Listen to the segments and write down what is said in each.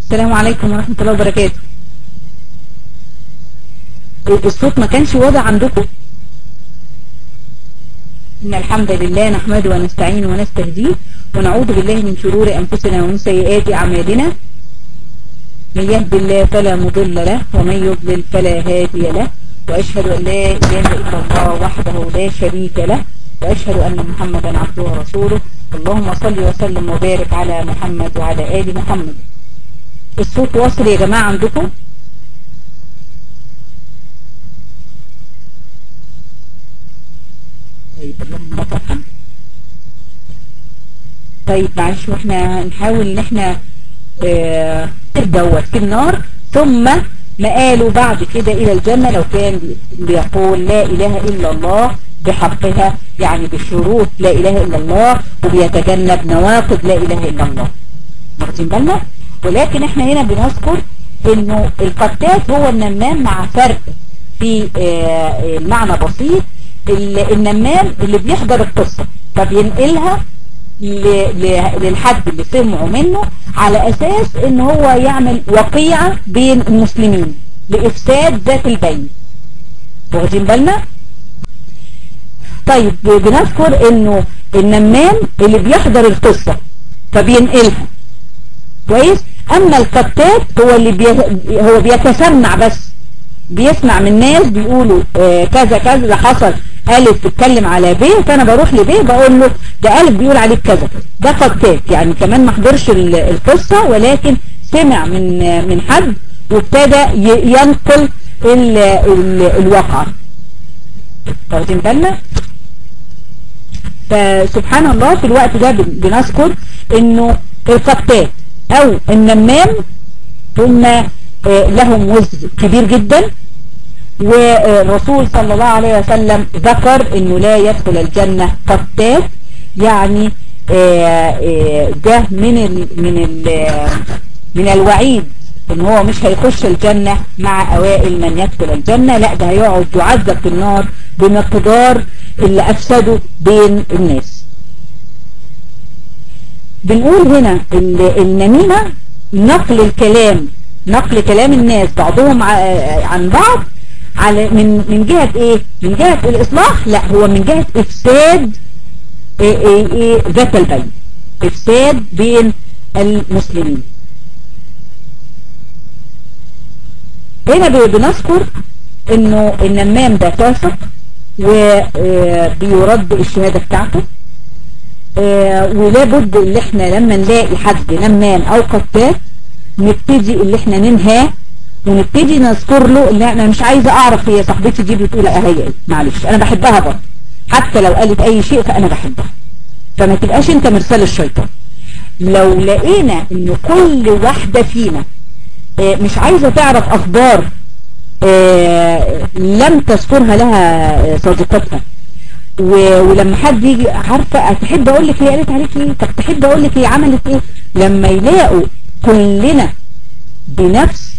السلام عليكم ورحمة الله وبركاته الصوت ما كانش واضح عندكم إن الحمد لله نحمده ونستعينه ونستهديه ونعوذ بالله من شرور أنفسنا ومن سيئات أعمالنا من يهد الله فلا مضل له ومن يضلل فلا هادي له وأشهد أن لا إله إلا الله وحده لا شريك له وأشهد أن محمدا عبده ورسوله اللهم صل وسلم وبارك على محمد وعلى آل محمد الصوت واصل يا جماعة عندكم طيب اللهم لك الحمد طيب معلش واحنا هنحاول ان احنا اه دوت في النار ثم مآله بعد كده الى الجنة لو كان بيقول لا اله الا الله بحقها يعني بشروط لا اله الا الله وبيتجنب نواقض لا اله الا الله واخدين بالنا ولكن احنا هنا بنذكر انه القتات هو النمام مع فرق في اه المعنى بسيط النمام اللي بيحضر القصة فبينقلها للحد اللي سمعوا منه على اساس ان هو يعمل وقيعة بين المسلمين لافساد ذات البين واخدين بالنا طيب بنذكر انه النمام اللي بيحضر القصة فبينقلها كويس اما القتات هو اللي بي هو بيتسمع بس بيسمع من ناس بيقولوا آه كذا كذا ده حصل ألف بتتكلم على ب فأنا بروح لب بقول له ده ألف بيقول عليك كذا ده قتات يعني كمان ما حضرش القصة ولكن سمع من من حد وابتدى ينقل ال ال الواقع واخدين بالنا فسبحان الله في الوقت ده بنذكر انه القتات او النمام هم لهم وزن كبير جدا والرسول صلى الله عليه وسلم ذكر انه لا يدخل الجنة قتات يعني ده من ال من ال من الوعيد ان هو مش هيخش الجنة مع اوائل من يدخل الجنة لا ده هيقعد يعذب في النار بمقدار اللي افسده بين الناس بنقول هنا النميمة نقل الكلام نقل كلام الناس بعضهم عن بعض على من من جهة ايه من جهة الاصلاح لا هو من جهة افساد إيه إيه إيه ذات البين افساد بين المسلمين هنا بنذكر انه النمام ده فاسق وبيرد الشهادة بتاعته ولا بد ان احنا لما نلاقي حد نمام او قتال نبتدي اللي احنا ننهاه ونبتدي نذكر له اللي انا مش عايزه اعرف هي صاحبتي دي بتقول هي ايه معلش انا بحبها برضه حتى لو قالت اي شيء فانا بحبها فما تبقاش انت مرسال الشيطان لو لقينا ان كل واحدة فينا مش عايزة تعرف اخبار لم تذكرها لها صديقتها ولما حد يجي عارفة تحب اقول لك هي قالت عليك ايه طب تحب اقول لك هي عملت ايه لما يلاقوا كلنا بنفس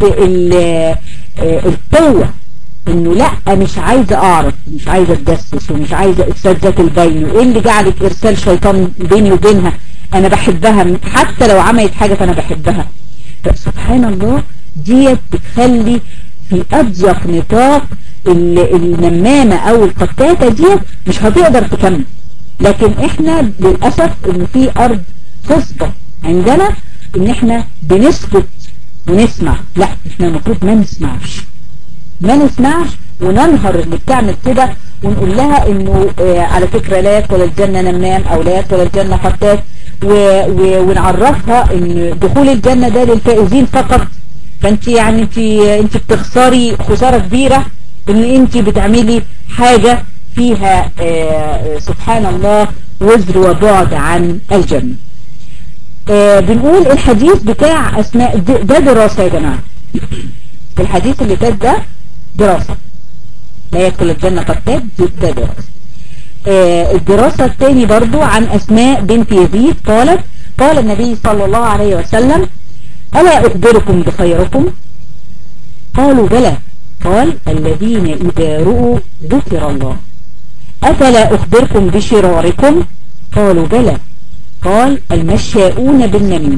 القوة انه لا مش عايزة اعرف مش عايزة اتجسس ومش عايزة افساد ذات البين وايه اللي جعلك ارسال شيطان بيني وبينها انا بحبها حتى لو عملت حاجة فانا بحبها فسبحان الله ديت بتخلي في اضيق نطاق النمامة او القتاتة ديت مش هتقدر تكمل لكن احنا للأسف ان في ارض خصبة عندنا ان احنا بنسكت ونسمع لا احنا المفروض ما نسمعش ما نسمعش وننهر اللي بتعمل كده ونقول لها انه اه على فكرة لا يدخل الجنة نمام او لا يدخل الجنة قتات ونعرفها ان دخول الجنة ده للفائزين فقط فانت يعني انت انت بتخسري خسارة كبيرة ان انت بتعملي حاجة فيها اه سبحان الله وزر وبعد عن الجنة اه بنقول الحديث بتاع اسماء ده دراسة يا جماعة الحديث اللي فات ده دراسة لا يدخل الجنة قتات ده دراسة آه الدراسة الثاني برضو عن أسماء بنت يزيد قالت قال النبي صلى الله عليه وسلم ألا أخبركم بخيركم قالوا بلى قال الذين إذا رؤوا ذكر الله أفلا أخبركم بشراركم قالوا بلى قال المشاؤون بالنميمة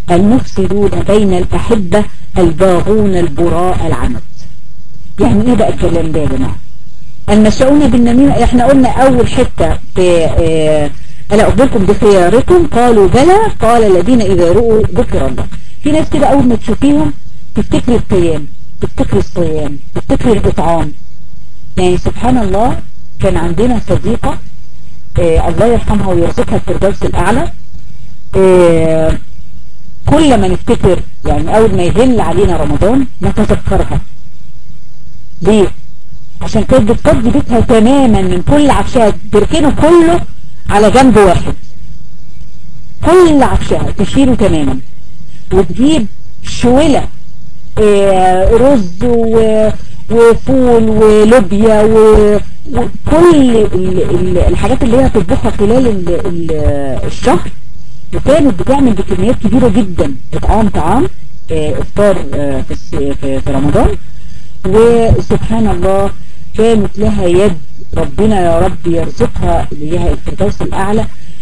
المفسدون بين الأحبة الباغون البراء العنت يعني ايه بقى الكلام ده يا جماعة المشاؤون بالنميمة احنا قلنا اول حتة في اه ألا أخبركم بخياركم قالوا بلى قال الذين إذا رؤوا ذكر الله في ناس كده أول ما تشوفيهم تفتكر القيام تفتكر الصيام تفتكر الإطعام يعني سبحان الله كان عندنا صديقة اه الله يرحمها ويرزقها الفردوس الأعلى اه كل ما نفتكر يعني أول ما يهل علينا رمضان نتذكرها ليه؟ عشان كانت بتفضي بيتها تماما من كل عفشها تركنه كله على جنب واحد كل عفشها تشيله تماما وتجيب شولة اه رز وفول ولوبيا وكل الحاجات اللي هي تطبخها خلال ال ال الشهر وكانت بتعمل بكميات كبيرة جدا اطعام طعام اه افطار اه في, في رمضان وسبحان الله كانت لها يد ربنا يا رب يرزقها اللي هي الفردوس الأعلى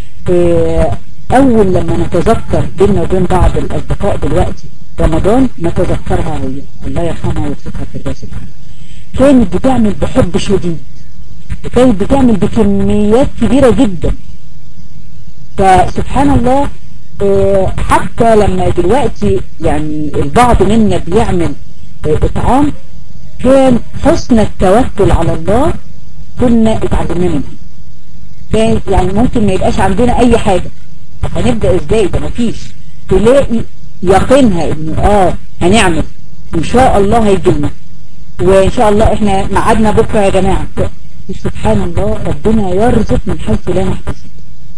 أول لما نتذكر بيننا وبين بعض الأصدقاء دلوقتي رمضان نتذكرها هي الله يرحمها ويرزقها الفردوس الأعلى كانت بتعمل بحب شديد وكانت بتعمل بكميات كبيرة جدا فسبحان الله حتى لما دلوقتي يعني البعض منا بيعمل إطعام كان حسن التوكل على الله كنا اتعلمنا منها كان يعني ممكن ما يبقاش عندنا اي حاجة هنبدأ ازاي ده مفيش تلاقي يقينها انه اه هنعمل ان شاء الله هيجيلنا وان شاء الله احنا معادنا بكرة يا جماعة سبحان الله ربنا يرزق من حيث لا نحتسب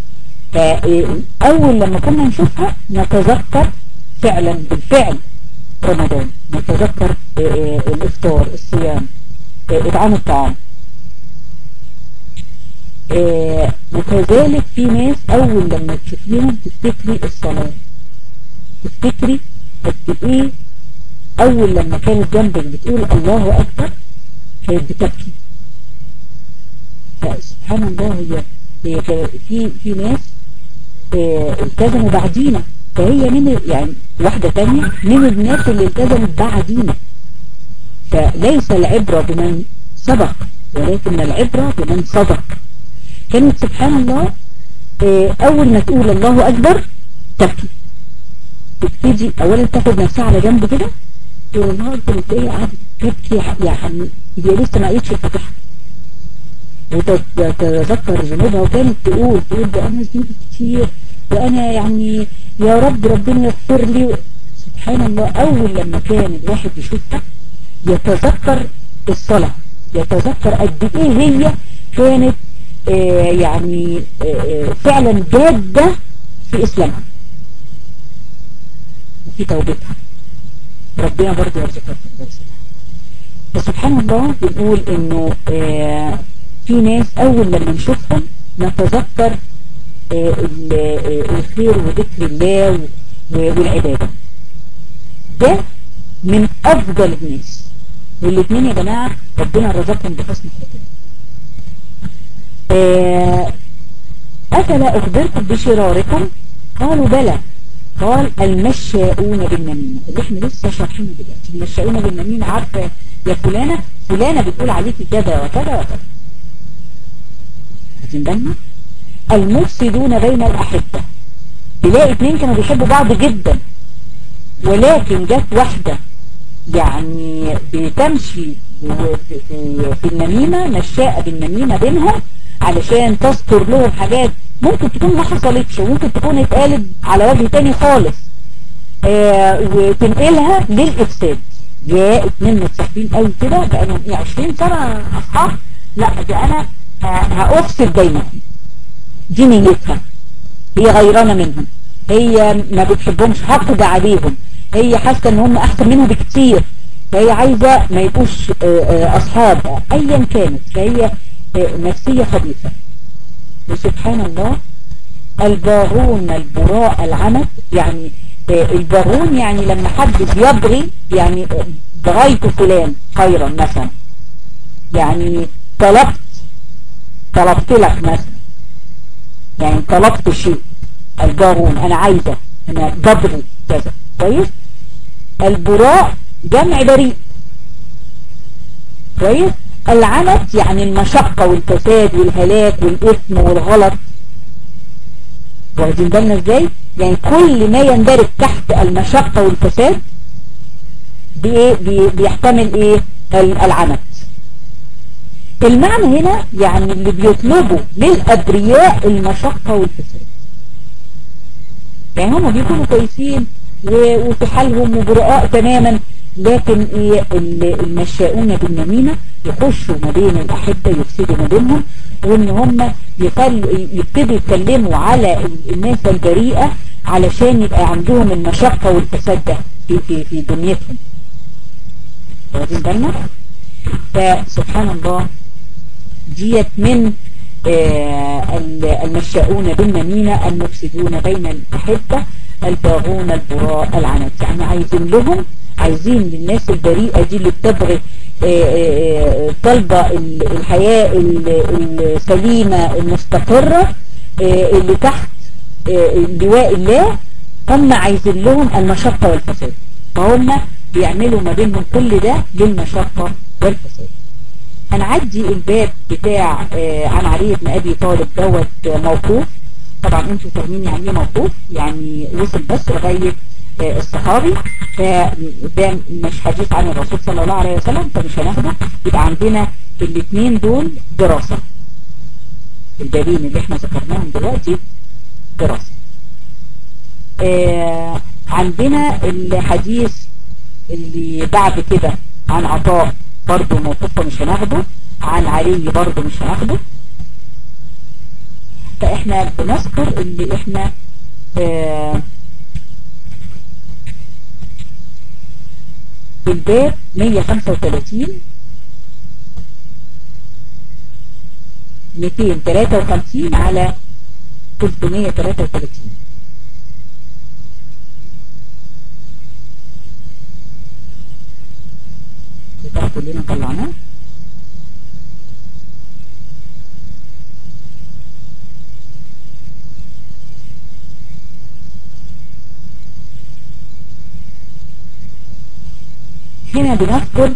فاول لما كنا نشوفها نتذكر فعلا بالفعل رمضان نتذكر الافطار الصيام اطعام الطعام وكذلك في ناس اول لما تشوفيهم تفتكري الصلاة تفتكري قد ايه اول لما كانت جنبك بتقول الله اكبر كانت بتبكي فسبحان الله هي هي في في ناس التزموا بعدينا فهي من يعني واحدة تانية من الناس اللي التزمت بعدينا فليس العبرة بمن سبق ولكن العبرة بمن صدق كانت سبحان الله اول ما تقول الله اكبر تبكي تبتدي اولا تاخد نفسها على جنب كده تقول الله اكبر وتلاقيها قاعدة تبكي يعني هي لسه ما قالتش الفاتحة وتتذكر ذنوبها وكانت تقول تقول ده انا ذنوبي كتير وانا يعني يا رب ربنا يغفر لي سبحان الله اول لما كان الواحد يشوفها يتذكر الصلاة يتذكر قد ايه هي كانت آه يعني آه فعلا جادة في اسلامها وفي توبتها ربنا برضه يرزقها في فسبحان الله بنقول انه آه في ناس اول لما نشوفهم نتذكر الخير وذكر الله والعبادة ده من افضل الناس والاثنين يا جماعة ربنا رزقهم بحسن خاتمة أفلا أخبركم بشراركم قالوا بلى قال المشاؤون بالنميمة اللي احنا لسه شارحينه دلوقتي المشاؤون بالنميمة عارفة يا فلانة فلانة بتقول عليكي كذا وكذا وكذا واخدين بالنا المفسدون بين الأحبة تلاقي اتنين كانوا بيحبوا بعض جدا ولكن جت واحدة يعني بتمشي في النميمة مشاءة بالنميمة بينهم علشان تذكر لهم حاجات ممكن تكون ما حصلتش وممكن تكون اتقالت على وجه تاني خالص آه وتنقلها للإفساد جاء اتنين متصاحبين قوي كده بقالهم ايه 20 سنة اصحاب لا ده انا هأفسد بينهم دي نيتها هي غيرانة منهم هي ما بتحبهمش حقد عليهم هي حاسة ان هم احسن منها بكتير فهي عايزة ما يبقوش اصحاب ايا كانت فهي نفسية خبيثة وسبحان الله الباغون البراء العنت يعني الباغون يعني لما حد بيبغي يعني بغيت فلان خيرا مثلا يعني طلبت طلبت لك مثلا يعني طلبت شيء الباغون انا عايزة انا ببري كذا كويس البراء جمع بريء كويس العنت يعني المشقة والفساد والهلاك والإثم والغلط واخدين بالنا ازاي يعني كل ما يندرج تحت المشقة والفساد بي بي بيحتمل ايه العنت المعنى هنا يعني اللي بيطلبوا للأبرياء المشقة والفساد يعني هم بيكونوا كويسين وفي حالهم وبراء تماما لكن ايه المشاؤون بالنميمة يخشوا ما بين الأحبة يفسدوا ما بينهم وان هم يبتدوا يتكلموا على الناس البريئة علشان يبقى عندهم المشقة والفساد ده في, في, في دنيتهم واخدين بالنا فسبحان الله ديت من آه المشاؤون بالنميمة المفسدون بين الأحبة الباغون البراء العنات يعني عايزين لهم عايزين للناس البريئة دي اللي بتبغي طالبة الحياة السليمة المستقرة اللي تحت لواء الله هم عايزين لهم المشقة والفساد فهم بيعملوا ما بينهم كل ده للمشقة والفساد هنعدي الباب بتاع عن علي بن أبي طالب دوت موقوف طبعا انتوا فاهمين يعني ايه موقوف يعني وصل بس لغاية الصحابي فده مش حديث عن الرسول صلى الله عليه وسلم فمش هناخده يبقى عندنا الاثنين دول دراسة البابين اللي احنا ذكرناهم دلوقتي دراسة آه عندنا الحديث اللي بعد كده عن عطاء برضه موقفه مش هناخده عن علي برضه مش هناخده فاحنا بنذكر اللي احنا آه في الباب 135 253 على 333 بتاع كلنا طلعناه هنا بنذكر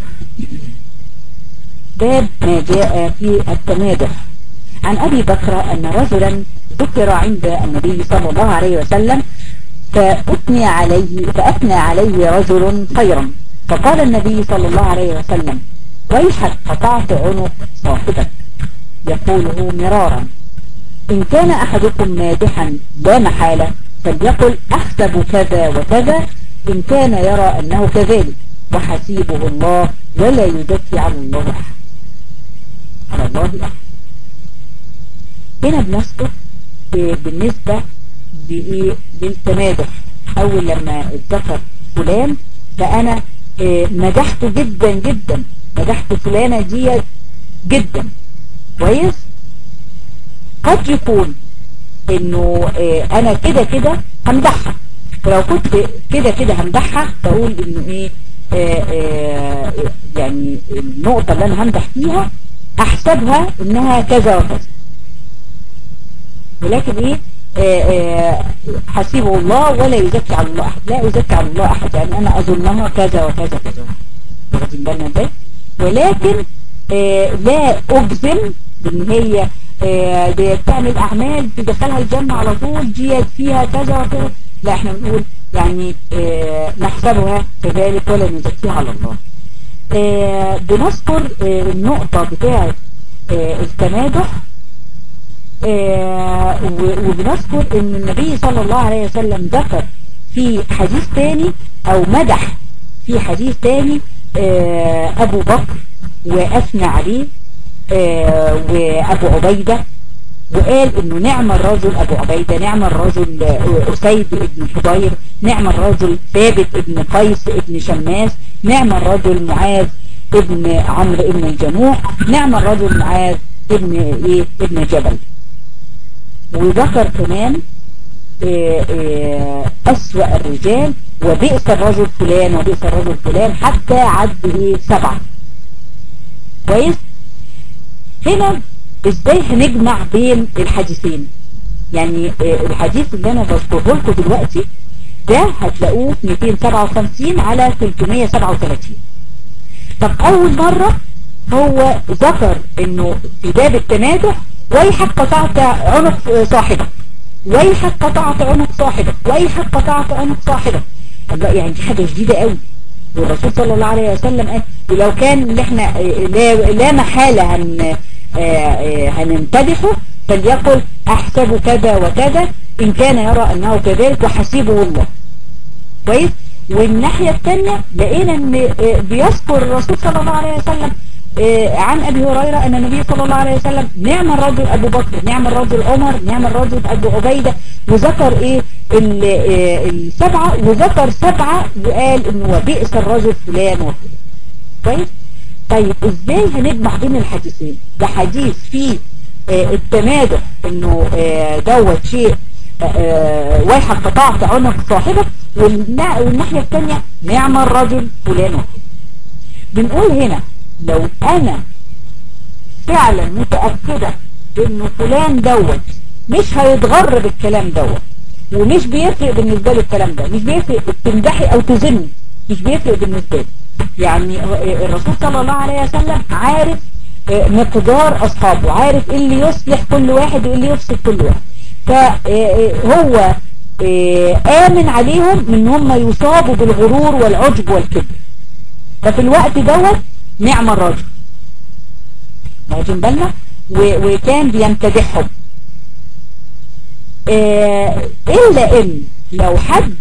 باب ما جاء في التمادح عن أبي بكر أن رجلا ذكر عند النبي صلى الله عليه وسلم فأثني عليه فأثنى عليه رجل خيرا فقال النبي صلى الله عليه وسلم ويحك قطعت عنق صاحبك يقوله مرارا إن كان أحدكم مادحا لا محالة فليقل أحسب كذا وكذا إن كان يرى أنه كذلك وحسيبه الله ولا يزكي على الله أحد على الله أحد هنا بنذكر بالنسبة للتمادح أول لما اتذكر فلان فأنا مدحته جدا جدا مدحت فلانة دي جدا كويس قد يكون انه انا كده كده همدحها فلو كنت كده كده همدحها بقول انه ايه آآ آآ يعني النقطة اللي انا همدح فيها احسبها انها كذا وكذا ولكن ايه آآ حسيبه الله ولا يزكي على الله احد لا يزكي على الله احد يعني انا اظنها كذا وكذا كذا واخدين بالنا ازاي ولكن لا اجزم بان هي دي بتعمل اعمال تدخلها الجنة على طول ديت فيها كذا وكذا لا احنا بنقول يعني اه نحسبها كذلك ولا نزكيها على الله اه بنذكر اه النقطة بتاعة التمادح وبنذكر ان النبي صلى الله عليه وسلم ذكر في حديث تاني او مدح في حديث تاني ابو بكر واثنى عليه وابو عبيدة وقال انه نعم الرجل ابو عبيدة نعم الرجل اسيد ابن حضير نعم الرجل ثابت ابن قيس ابن شماس نعم الرجل معاذ ابن عمرو ابن الجموع نعم الرجل معاذ ابن ايه ابن جبل وذكر كمان اسوأ الرجال وبئس الرجل فلان وبئس الرجل فلان حتى عد ايه سبعة كويس هنا ازاي هنجمع بين الحديثين يعني الحديث اللي انا بذكره لكم دلوقتي ده هتلاقوه 257 على 337 طب اول مرة هو ذكر انه في باب التمادح ويحك قطعت عنق صاحبك ويحك قطعت عنق صاحبك ويحك قطعت عنق صاحبك الله يعني دي حاجة جديدة قوي والرسول صلى الله عليه وسلم قال ولو كان اللي احنا لا, لا محالة هن هنمتدحه فليقل احسب كذا وكذا ان كان يرى انه كذلك وحسيبه الله كويس والناحية الثانية لقينا ان بيذكر الرسول صلى الله عليه وسلم عن ابي هريرة ان النبي صلى الله عليه وسلم نعم الرجل ابو بكر نعم الرجل عمر نعم الرجل ابو عبيدة وذكر ايه السبعة وذكر سبعة وقال انه بئس الرجل فلان وفلان كويس طيب ازاي هنجمع بين الحديثين ده حديث فيه التمادح انه دوت شيء ويحك قطعت عنق صاحبك والناحية الثانية نعم الرجل فلان وفلان بنقول هنا لو انا فعلا متأكدة انه فلان دوت مش هيتغر بالكلام دوت ومش بيفرق بالنسبة له الكلام ده مش بيفرق تمدحي او تزني مش بيفرق بالنسبة له يعني الرسول صلى الله عليه وسلم عارف مقدار اصحابه عارف ايه اللي يصلح كل واحد وايه اللي يفسد كل واحد فهو آمن عليهم من هم يصابوا بالغرور والعجب والكبر ففي الوقت دوت نعم الرجل واخدين بالنا وكان بيمتدحهم إلا إن لو حد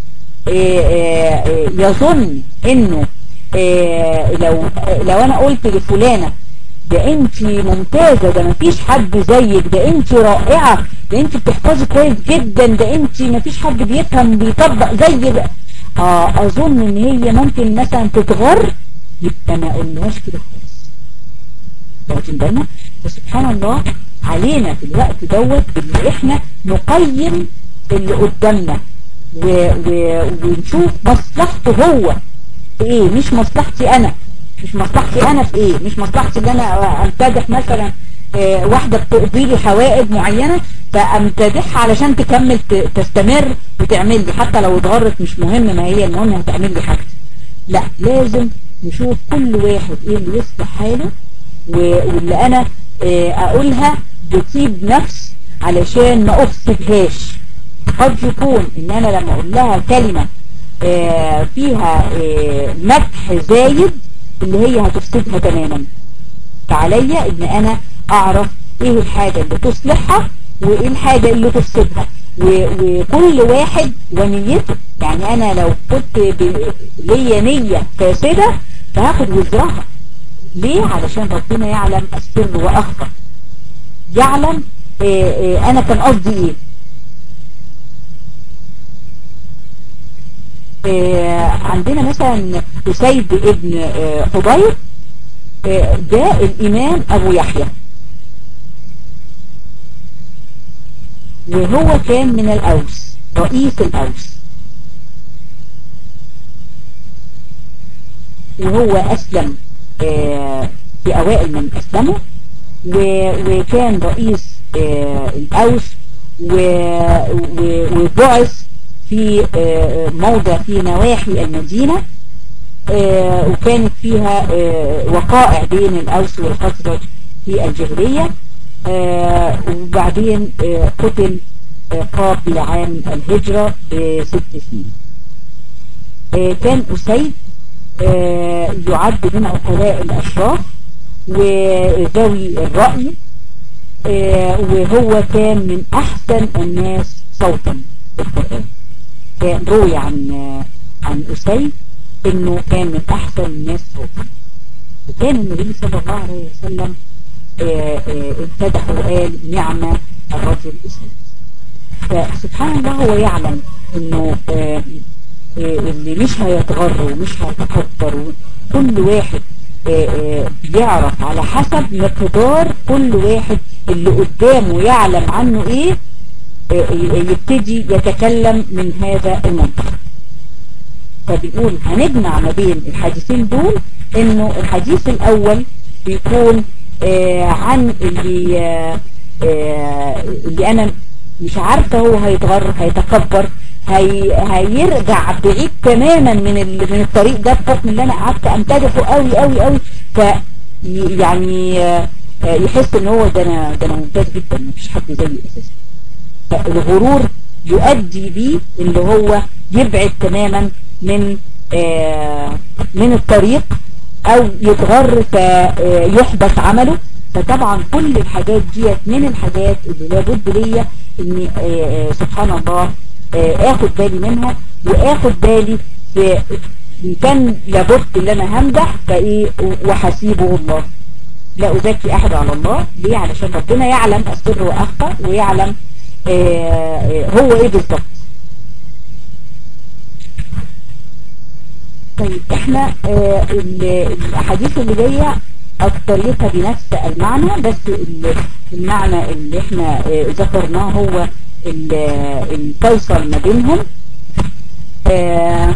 يظن إنه لو لو أنا قلت لفلانة ده انت ممتازة ده مفيش حد زيك ده انت رائعة ده انت بتحفظي كويس جدا ده انت مفيش حد بيفهم بيطبق زي ده اه اظن ان هي ممكن مثلا تتغر يبقى ما قلناش كده خالص واخدين بالنا فسبحان الله علينا في الوقت دوت ان احنا نقيم اللي قدامنا و... و... ونشوف مصلحته هو في ايه مش مصلحتي انا مش مصلحتي انا في ايه مش مصلحتي ان انا امتدح مثلا اه واحدة بتقضي لي حوائج معينة فامتدحها علشان تكمل تستمر وتعمل لي حتى لو اتغرت مش مهم ما هي المهم هتعمل لي حاجتي لا لازم نشوف كل واحد ايه اللي يصلح حاله واللي انا اه اقولها بطيب نفس علشان ما افسدهاش قد يكون ان انا لما اقول لها كلمة اه فيها مدح زايد اللي هي هتفسدها تماما فعليا ان انا اعرف ايه الحاجة اللي تصلحها وايه الحاجة اللي تفسدها وكل واحد ونيته يعني انا لو كنت ليا نية فاسدة فهاخد وزرها ليه علشان ربنا يعلم السر واخفى يعلم إيه إيه انا كان قصدي ايه إيه عندنا مثلا أسيد ابن حضير ده الإمام أبو يحيى وهو كان من الأوس رئيس الأوس وهو أسلم في أوائل من أسلموا وكان رئيس الأوس وبعث في موضع في نواحي المدينة وكانت فيها وقائع بين الأوس والخزرج في الجهرية وبعدين قتل قبل عام الهجرة بست سنين كان أسيد يعد من عقلاء الأشراف وذوي الرأي وهو كان من أحسن الناس صوتا بالقرآن كان روي عن عن أسيد انه كان من احسن الناس صوتا وكان النبي صلى الله عليه وسلم امتدح وقال نعمة الرجل أسيد فسبحان الله هو يعلم انه اللي مش هيتغر ومش هيتكبر كل واحد بيعرف على حسب مقدار كل واحد اللي قدامه يعلم عنه ايه يبتدي يتكلم من هذا المنطق فبيقول هنجمع ما بين الحديثين دول انه الحديث الاول بيكون آه عن اللي آه اللي انا مش عارفة هو هيتغر هيتكبر هي هيرجع بعيد تماما من من الطريق ده بحكم اللي انا قعدت امتدحه قوي قوي قوي ف يعني يحس ان هو ده انا ده انا ممتاز جدا مفيش حد زيي اساسا فالغرور يؤدي بيه اللي هو يبعد تماما من آه من الطريق او يتغر فيحبط عمله فطبعا كل الحاجات ديت من الحاجات اللي لابد ليا اني آه سبحان الله آه اخد بالي منها واخد بالي في كان لابد ان انا همدح فايه وحسيبه الله لا أزكي أحد على الله ليه علشان ربنا يعلم السر وأخفى ويعلم آه هو إيه بالضبط طيب احنا آه الأحاديث اللي جاية أكتريتها بنفس المعنى بس المعنى اللي احنا آه ذكرناه هو الفيصل ما بينهم آه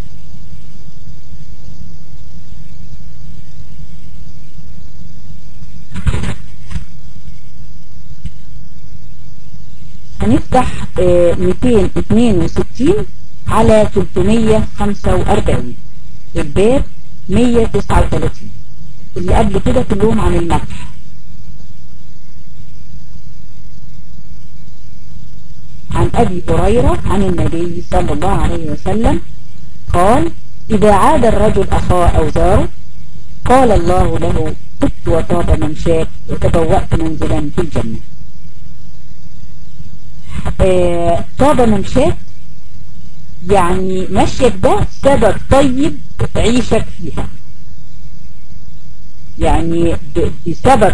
هنفتح اه 262 على 345 الباب 139 اللي قبل كده كلهم عن المدح عن أبي هريرة عن النبي صلى الله عليه وسلم قال إذا عاد الرجل أخاه أو زاره قال الله له طبت وطاب ممشاك وتبوأت منزلا في الجنة آه طاب ممشاك يعني مشيك ده سبب طيب عيشك فيها يعني بسبب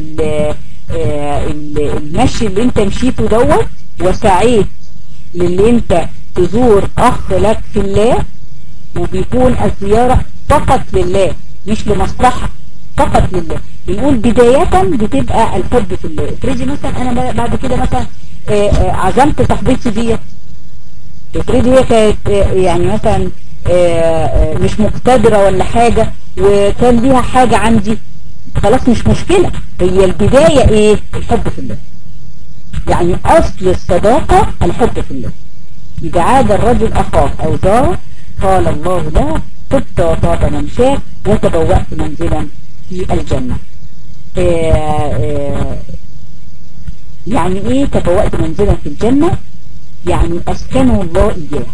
المشي اللي انت مشيته دوت وسعيت للي انت تزور اخ لك في الله وبيكون الزيارة فقط لله مش لمصلحة فقط لله بنقول بداية بتبقى الحب في الله افرضي مثلا انا بعد كده مثلا عزمت صاحبتي ديت افرضي هي كانت يعني مثلا مش مقتدرة ولا حاجة وكان ليها حاجة عندي خلاص مش مشكلة هي البداية ايه الحب في الله يعني اصل الصداقة الحب في الله اذا عاد الرجل اخاه او زاره قال الله له طبت وطاب ممشاك وتبوأت منزلا في الجنة آآ آآ يعني ايه تبوأت منزلا في الجنة يعني اسكنه الله اياه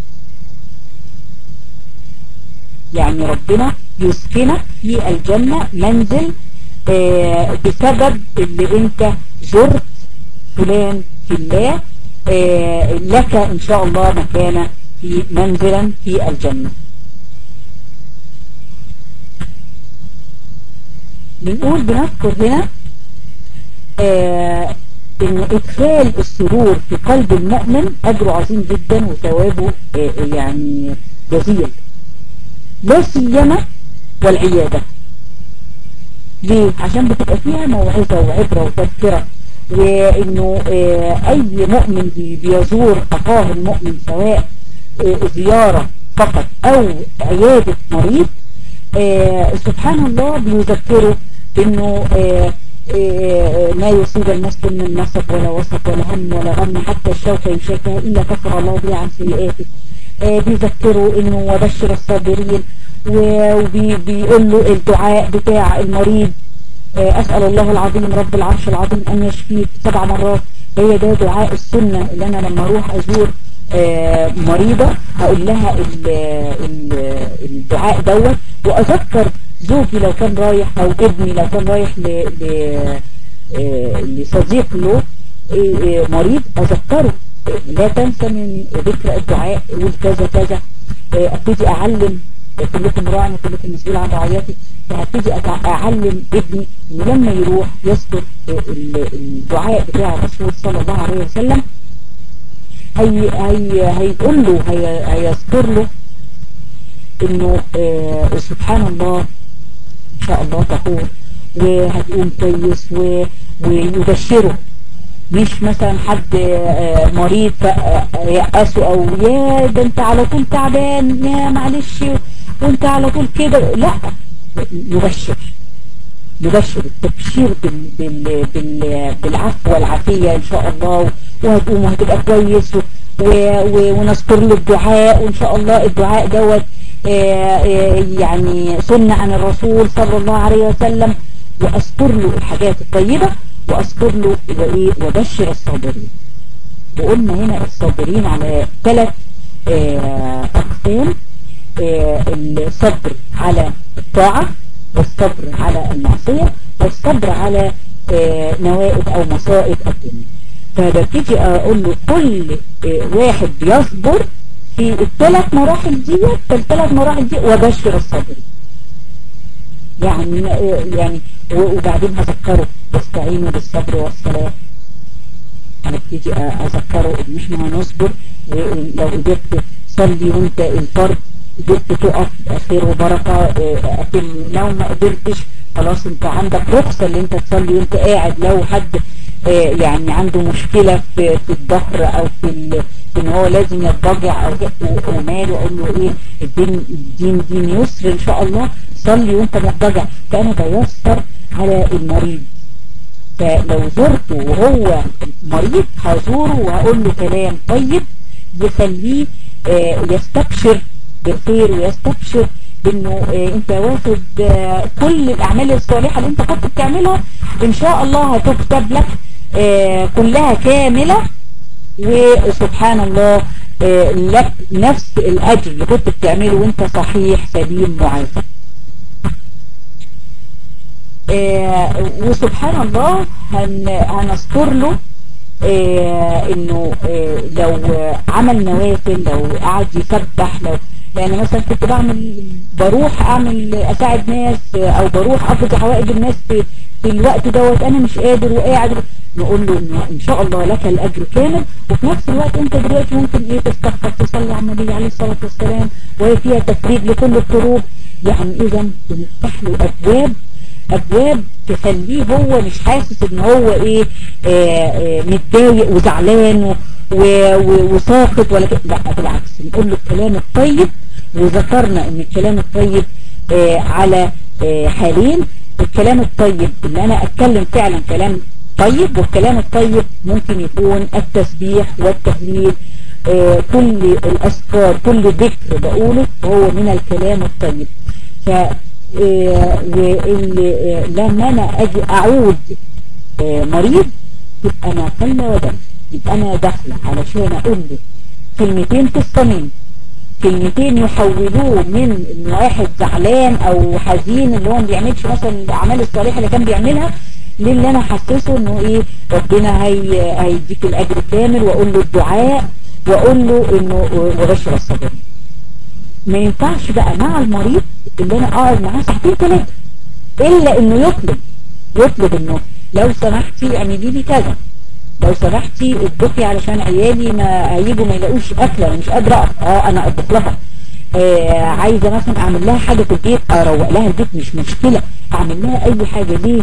يعني ربنا يسكنك في الجنة منزل بسبب اللي انت زرت فلان في الله لك ان شاء الله مكانه في منزلا في الجنة بنقول بنذكر هنا آه ان ادخال السرور في قلب المؤمن اجره عظيم جدا وثوابه آه يعني جزيل لا سيما والعيادة ليه؟ عشان بتبقى فيها موعظة وعبرة وتذكرة وانه آه اي مؤمن بيزور اخاه المؤمن سواء زيارة فقط او عيادة مريض سبحان الله بيذكره انه ما يصيب المسلم من نصب ولا وسط ولا هم ولا غم حتى الشوكة يشاكها إلا كفر الله بها عن سيئاته بيذكروا انه وبشر الصابرين وبيقول له الدعاء بتاع المريض أسأل الله العظيم رب العرش العظيم أن يشفيك سبع مرات هي ده دعاء السنة اللي أنا لما أروح أزور مريضة هقول لها الدعاء دوت وأذكر زوجي لو كان رايح أو ابني لو كان رايح لصديق له مريض أذكره لا تنسى من ذكر الدعاء والكذا كذا ابتدي أعلم كلكم راع وكلكم مسؤول عن رعيتي فهبتدي أعلم ابني إنه لما يروح يذكر الدعاء بتاع الرسول صلى الله عليه وسلم هي هي هيقول له هي هيذكر له انه آه سبحان الله ان شاء الله تقول وهتقوم كويس ويبشره مش مثلا حد آه مريض يأسه او يا ده انت على طول تعبان يا معلش وانت على طول كده لا يبشر يبشر التبشير بال بال بال بالعفو والعافية ان شاء الله وهتقوم وهتبقى كويس ونذكر له الدعاء وإن شاء الله الدعاء دوت يعني سنة عن الرسول صلى الله عليه وسلم وأذكر له الحاجات الطيبة وأذكر له وإيه وبشر الصابرين وقلنا هنا الصابرين على ثلاث أقسام الصبر على الطاعة والصبر على المعصية والصبر على نوائب أو مصائب الدنيا فببتدي أقول له كل واحد يصبر في الثلاث مراحل دي في الثلاث مراحل دي وبشر الصبر يعني يعني وبعدين هذكره واستعينوا بالصبر والصلاة هنبتدي أذكره إن احنا هنصبر ولو قدرت صلي وانت الفرد قدرت تقف خير وبركة لكن لو ما قدرتش خلاص انت عندك رخصة اللي انت تصلي وانت قاعد لو حد يعني عنده مشكلة في, في الظهر او في ان هو لازم يضجع او وماله اقول له ايه الدين الدين دين يسر ان شاء الله صلي وانت مضجع فانا بيسر على المريض فلو زرته وهو مريض هزوره وهقول له كلام طيب يخليه يستبشر بالخير ويستبشر بانه انت واخد كل الاعمال الصالحة اللي انت كنت بتعملها ان شاء الله هتكتب لك كلها كاملة وسبحان الله لك نفس الاجر اللي كنت بتعمله وانت صحيح سليم معافى وسبحان الله هن هنذكر له انه لو عمل نوافل لو قعد يسبح لو يعني مثلا كنت بعمل بروح اعمل اساعد ناس او بروح اقضي حوائج الناس في, في الوقت دوت انا مش قادر وقاعد نقول له انه ان شاء الله لك الاجر كامل وفي نفس الوقت انت دلوقتي ممكن ايه تستغفر تصلي على النبي عليه الصلاة والسلام وهي فيها تفريج لكل الطرق يعني اذا بنفتح له ابواب ابواب تخليه هو مش حاسس ان هو ايه آآ آآ متضايق وزعلان وساخط ولا كده لا بالعكس نقول له الكلام الطيب وذكرنا ان الكلام الطيب على حالين الكلام الطيب ان انا اتكلم فعلا كلام طيب والكلام الطيب ممكن يكون التسبيح والتهليل كل الاذكار كل ذكر بقوله هو من الكلام الطيب ف لما انا اجي اعود مريض يبقى انا قل ودم يبقى انا داخله علشان اقول له كلمتين في الصميم كلمتين يحولوه من ان واحد زعلان او حزين اللي هو ما بيعملش مثلا الاعمال الصالحه اللي كان بيعملها للي انا حسسه انه ايه ربنا هي هيديك الاجر كامل واقول له الدعاء واقول له انه وبشر الصبر ما ينفعش بقى مع المريض اللي انا اقعد معاه ساعتين ثلاثه الا انه يطلب يطلب انه لو سمحتي اعملي لي كذا لو سمحتي اطبخي علشان عيالي ما هيجوا ما يلاقوش اكل انا مش قادره اه انا اطبخ لها آه عايزه مثلا اعمل لها حاجه في البيت اروق لها البيت مش مشكله اعمل لها اي حاجه ليه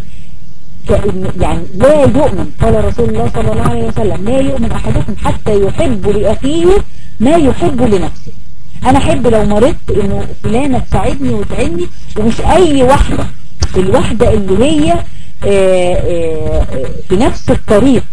يعني لا يؤمن قال رسول الله صلى الله عليه وسلم لا يؤمن احدكم حتى يحب لاخيه ما يحب لنفسه انا احب لو مرضت انه فلانة تساعدني وتعني ومش اي واحدة الواحدة اللي هي آآ آآ في نفس الطريق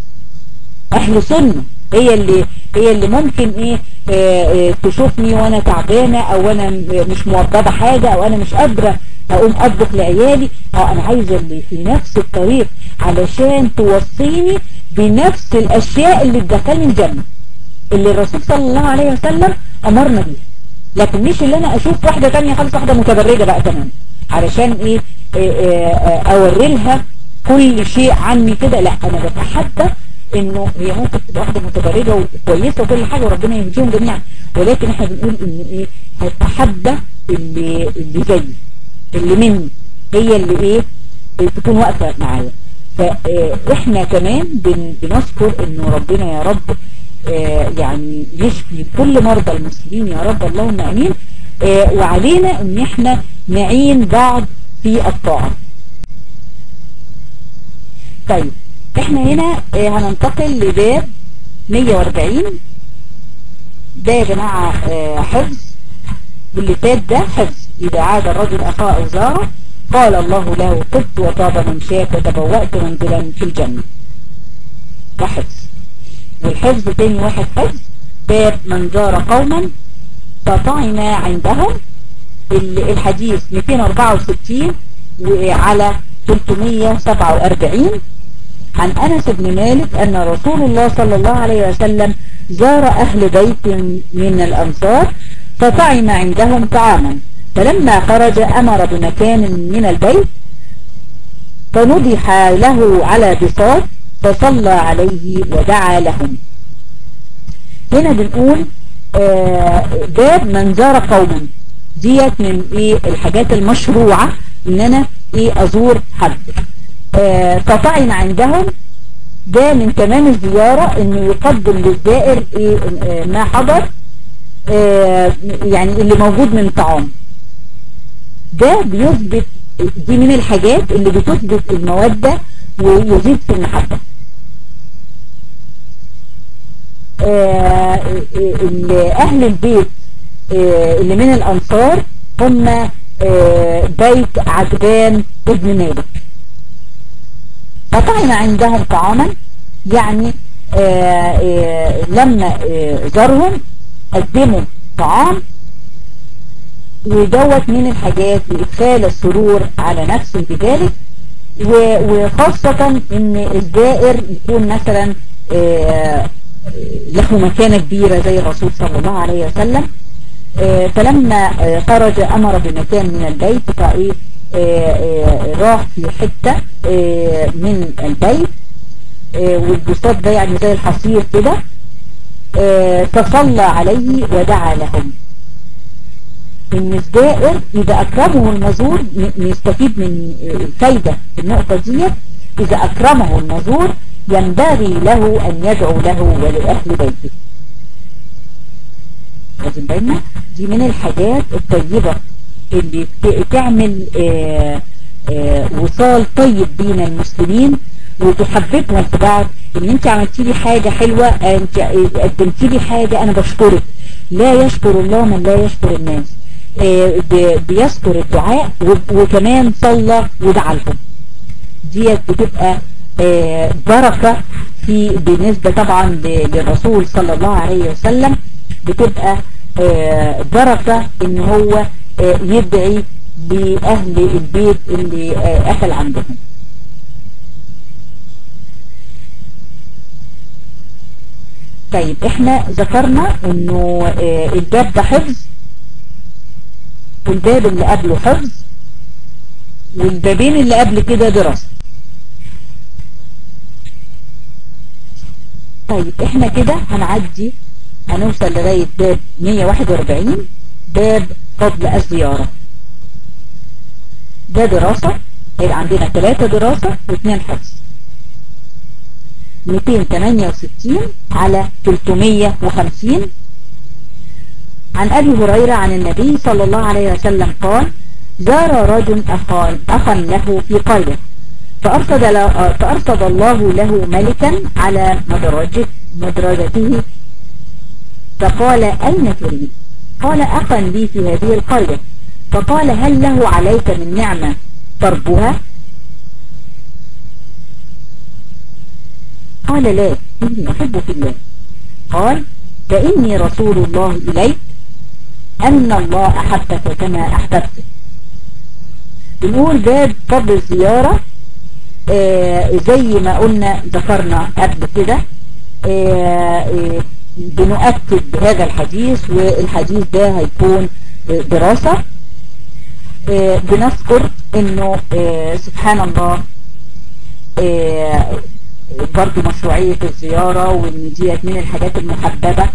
اهل سنة هي اللي هي اللي ممكن ايه آآ تشوفني وانا تعبانة او انا مش موضبة حاجة او انا مش قادرة اقوم اطبخ لعيالي اه انا عايزة اللي في نفس الطريق علشان توصيني بنفس الاشياء اللي تدخلني الجنة اللي الرسول صلى الله عليه وسلم امرنا بيه لكن مش اللي انا اشوف واحدة تانية خالص واحدة متبرجة بقى تمام علشان ايه, إيه, إيه اوري لها كل شيء عني كده لا انا بتحدى انه هي ممكن تبقى واحدة متبرجة وكويسة وكل حاجة وربنا يهديهم جميعا ولكن احنا بنقول ان ايه هتحدى اللي اللي زيي اللي مني هي اللي ايه تكون واقفة معايا فاحنا كمان بن بنذكر انه ربنا يا رب آه يعني يشفي كل مرضى المسلمين يا رب اللهم امين آه وعلينا ان احنا نعين بعض في الطاعة طيب احنا هنا آه هننتقل لباب 140 ده يا جماعة حفظ واللي فات ده حفظ اذا عاد الرجل اخاه او زاره قال الله له طبت وطاب من شاك وتبوأت منزلا في الجنة ده حفظ والحفظ تاني واحد حفظ باب من زار قوما فطعن عندهم الحديث 264 وعلى 347 عن أنس بن مالك أن رسول الله صلى الله عليه وسلم زار أهل بيت من الأنصار فطعم عندهم طعاما فلما خرج أمر بمكان من البيت فنضح له على بساط فصلى عليه ودعا لهم هنا بنقول آه، باب من زار قوما ديت من ايه الحاجات المشروعة ان انا ايه ازور حد آه، فطعن عندهم ده من تمام الزيارة انه يقدم للزائر ايه آه، ما حضر يعني اللي موجود من طعام ده بيثبت دي من الحاجات اللي بتثبت المودة ويزيد في المحبة أهل البيت اللي من الأنصار هم بيت عجبان ابن مالك فطعنا عندهم طعاما يعني لما زارهم قدموا طعام ودوت من الحاجات لإدخال السرور على نفسه بذلك وخاصة ان الزائر يكون مثلا له مكانة كبيرة زي الرسول صلى الله عليه وسلم فلما خرج أمر بمكان من البيت فإيه راح في حتة من البيت والبساط ده يعني زي الحصير كده فصلى عليه ودعا لهم ان الزائر اذا اكرمه المزور نستفيد من الفايدة في النقطة دي اذا اكرمه المزور ينبغي له ان يدعو له ولأهل بيته لازم بينا دي من الحاجات الطيبة اللي تعمل آآ آآ وصال طيب بين المسلمين وتحببهم في بعض ان انت عملتي لي حاجة حلوة انت قدمتي لي حاجة انا بشكرك لا يشكر الله من لا يشكر الناس بيذكر الدعاء وكمان صلى ودعا لهم ديت بتبقى بركة في بالنسبة طبعا للرسول صلى الله عليه وسلم بتبقى بركة ان هو يدعي لأهل البيت اللي أكل عندهم طيب احنا ذكرنا انه الباب ده حفظ والباب اللي قبله حفظ والبابين اللي قبل كده دراسة طيب احنا كده هنعدي هنوصل لغاية باب 141 باب فضل الزيارة ده دراسة هيبقى عندنا ثلاثة دراسة واثنين حفظ 268 على 350 عن أبي هريرة عن النبي صلى الله عليه وسلم قال زار رجل أخا, أخا له في قرية فأرصد, فأرصد الله له ملكا على مدرجة مدرجته فقال أين تريد قال أخا لي في هذه القرية فقال هل له عليك من نعمة تربها قال لا إني أحب في الله قال فإني رسول الله إليك أن الله أحبك كما أحببت بنقول باب فضل الزيارة آه زي ما قلنا ذكرنا قبل كده آه آه بنؤكد بهذا الحديث والحديث ده هيكون دراسة بنذكر انه سبحان الله برضو مشروعية الزيارة وان ديت من الحاجات المحببة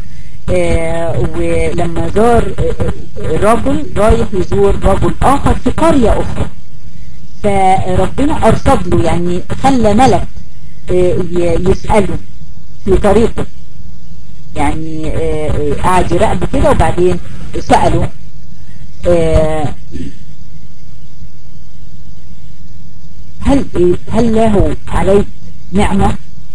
ولما زار رجل رايح يزور رجل اخر في قرية اخرى فربنا ارصد له يعني خلى ملك يسأله في طريقه يعني قاعد يراقبه كده وبعدين سأله هل هل له عليك نعمة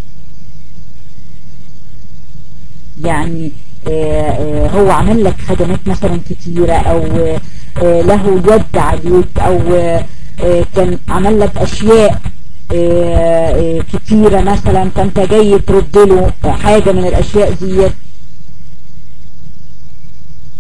يعني هو عمل لك خدمات مثلا كتيرة او له يد عليك او كان عمل لك اشياء كتيرة مثلا فانت جاي ترد له حاجة من الاشياء ديت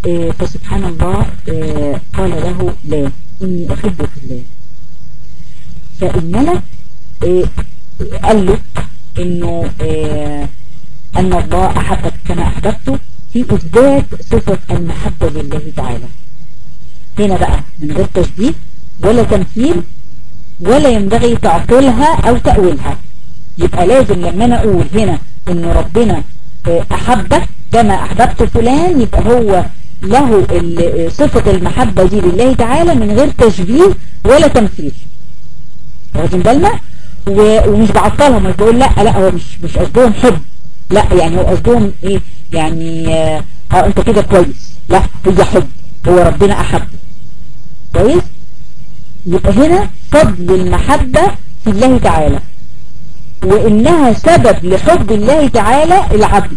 آه فسبحان الله آه قال له لا إني أحبك الله فالملك آه قال له إنه أن الله أحبك كما أحببته في إثبات صفة المحبة لله تعالى هنا بقى من غير تشديد ولا تمثيل ولا ينبغي تعطلها أو تأويلها يبقى لازم لما أنا أقول هنا إن ربنا أحبك كما أحببت فلان يبقى هو له صفة المحبة دي لله تعالى من غير تشبيه ولا تمثيل واخدين بالنا ومش بعطلهم مش بقول لا لا هو مش مش قصدهم حب لا يعني هو قصدهم ايه يعني اه انت كده كويس لا هي حب هو ربنا احب كويس يبقى هنا فضل المحبة في الله تعالى وانها سبب لحب الله تعالى العبد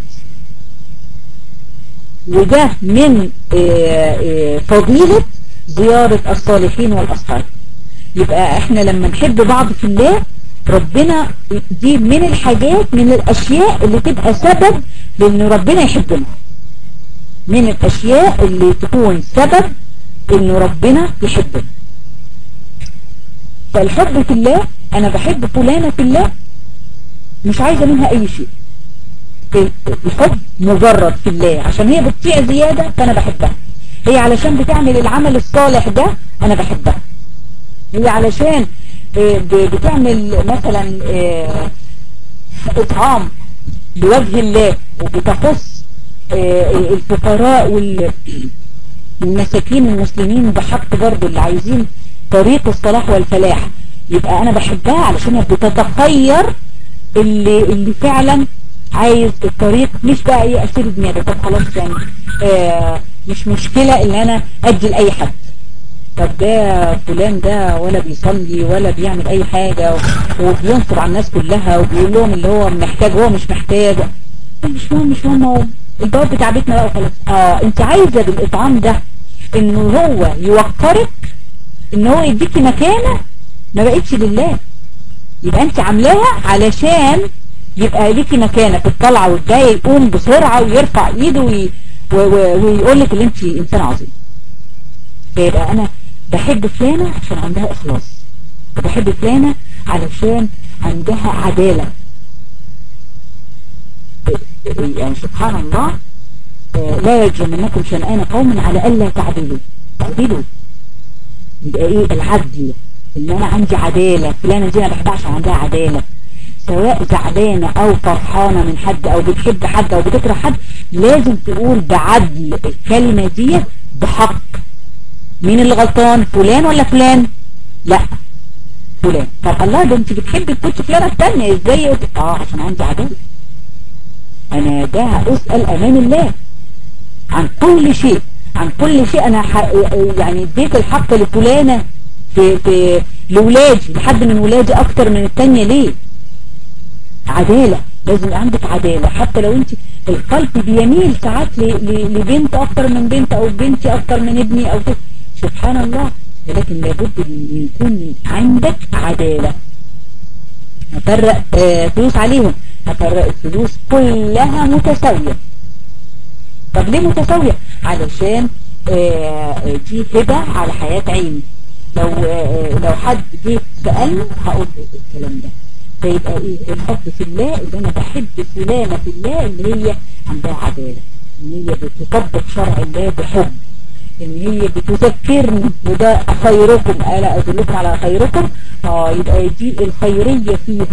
وده من فضيلة زيارة الصالحين والأصحاب يبقى احنا لما نحب بعض في الله ربنا دي من الحاجات من الأشياء اللي تبقى سبب لأن ربنا يحبنا من الأشياء اللي تكون سبب إن ربنا يحبنا فالحب في الله أنا بحب فلانة في الله مش عايزة منها أي شيء الحب مجرد في الله عشان هي بتطيع زيادة فأنا بحبها هي علشان بتعمل العمل الصالح ده أنا بحبها هي علشان بتعمل مثلا اطعام بوجه الله وبتخص الفقراء والمساكين المسلمين بحق برضه اللي عايزين طريق الصلاح والفلاح يبقى انا بحبها علشان بتتخير اللي, اللي فعلا عايز الطريق مش بقى ايه اشتري دماغي طب خلاص يعني آه مش مشكلة ان انا ادي لاي حد طب ده فلان ده ولا بيصلي ولا بيعمل اي حاجة وبينصر على الناس كلها وبيقول لهم اللي هو محتاج هو مش محتاج مش مهم مش مهم الباب بتاع بيتنا بقى وخلاص اه انت عايزة بالاطعام ده انه هو يوقرك ان هو يديكي مكانة ما بقتش لله يبقى انت عاملاها علشان يبقى ليكي مكانة في الطلعة والجاية يقوم بسرعة ويرفع ايده وي... ويقول لك ان انت انسان عظيم فيبقى انا بحب فلانة عشان عندها اخلاص وبحب فلانة علشان عندها عدالة يعني سبحان الله لا يجرمنكم شنآن قوم على ألا تعدلوا تعدلوا يبقى ايه العدل ان انا عندي عدالة فلانة دي انا بحبها عشان عندها عدالة سواء زعلانة او فرحانة من حد او بتحب حد او بتكره حد لازم تقول بعدل الكلمة دي بحق مين اللي غلطان فلان ولا فلان لا فلان طب الله ده انت بتحبي تكونش فلانة التانية ازاي اه عشان عندي عدالة انا ده اسأل امان الله عن كل شيء عن كل شيء انا يعني اديت الحق لفلانة في, في لولادي لحد من ولادي اكتر من التانية ليه عدالة لازم عندك عدالة حتى لو انت القلب بيميل ساعات لبنت اكتر من بنت او بنتي اكتر من ابني او كده سبحان الله ولكن لابد ان يكون عندك عدالة هفرق آه فلوس عليهم هفرق الفلوس كلها متساوية طب ليه متساوية علشان آه دي هبة على حياة عيني لو آه لو حد جه سألني هقول له الكلام ده فيبقى ايه الحب في الله اللي انا بحب فلانة في الله اللي هي عندها عدالة ان هي بتطبق شرع الله بحب ان هي بتذكرني وده خيركم الا ادلكم على خيركم اه يبقى دي الخيرية فيها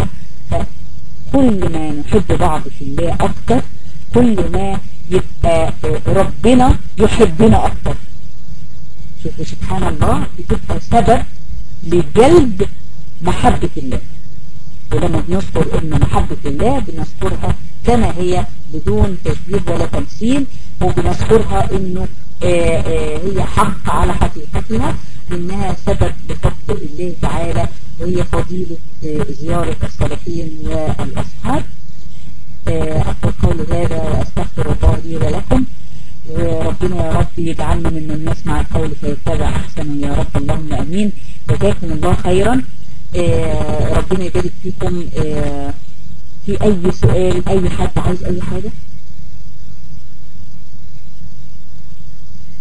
كل ما نحب بعض في الله اكتر كل ما يبقى ربنا يحبنا اكتر شوفوا سبحان الله بتبقى سبب لجلب محبة الله ولما بنذكر ان محبة الله بنذكرها كما هي بدون تشبيه ولا تمثيل وبنذكرها انه آآ آآ هي حق على حقيقتها وانها سبب لفضل الله تعالى وهي فضيلة زيارة الصالحين والاصحاب اقول قولي هذا واستغفر الله لي ولكم وربنا يا رب يجعلنا ممن نسمع القول فيتبع احسنه يا رب اللهم امين جزاكم الله خيرا آه ربنا يبارك فيكم آه في اي سؤال اي حد عايز اي حاجة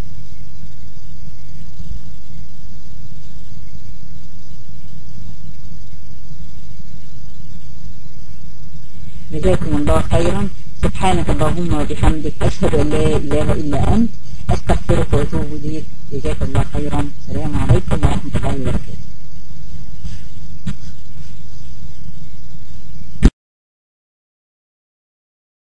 جزاكم الله خيرا سبحانك اللهم وبحمدك أشهد أن لا إله إلا أنت أستغفرك وأتوب إليك جزاك الله خيرا السلام عليكم ورحمة الله وبركاته